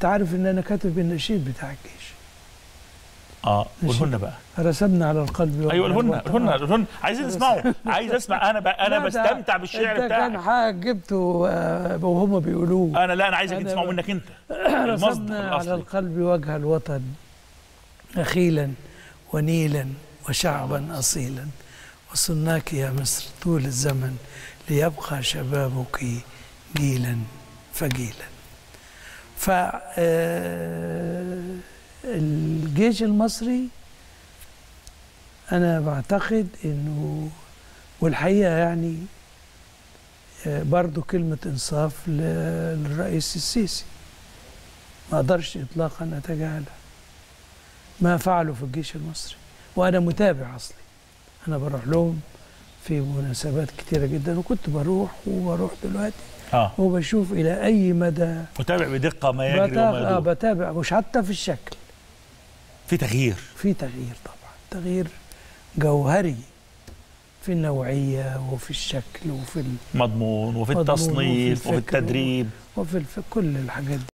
انت عارف ان انا كاتب النشيد بتاع الجيش اه ماشي. قولهن بقى رسمنا على القلب ايوه وجه قولهن الوطن. قولهن قولهن عايزين نسمعه عايز اسمع انا ب... انا لا، ده بستمتع بالشعر انت كان بتاعك حاجه جبته آه، وهم بيقولوه انا لا انا عايزك أنا تسمعه ب- منك انت المصدر رسمنا على الاصلي القلب وجه الوطن أخيلا ونيلا وشعبا أصيلا وصلناك يا مصر طول الزمن ليبقى شبابك جيلا فجيلا ف آه، الجيش المصري أنا بعتقد إنه والحقيقة يعني آه، برضو كلمة إنصاف ل- للرئيس السيسي ما اقدرش اطلاقا اتجاهلها ما فعلوا في الجيش المصري وانا متابع اصلي انا بروح لهم في مناسبات كتيره جدا وكنت بروح وبروح دلوقتي اه وبشوف الى اي مدى متابع بدقه ما يجري بتابع, وما آه يدور بتابع مش حتى في الشكل في تغيير في تغيير طبعا تغيير جوهري في النوعيه وفي الشكل وفي ال- مضمون وفي مضمون وفي التصنيف وفي الفكر التدريب وفي الف- كل الحاجات دي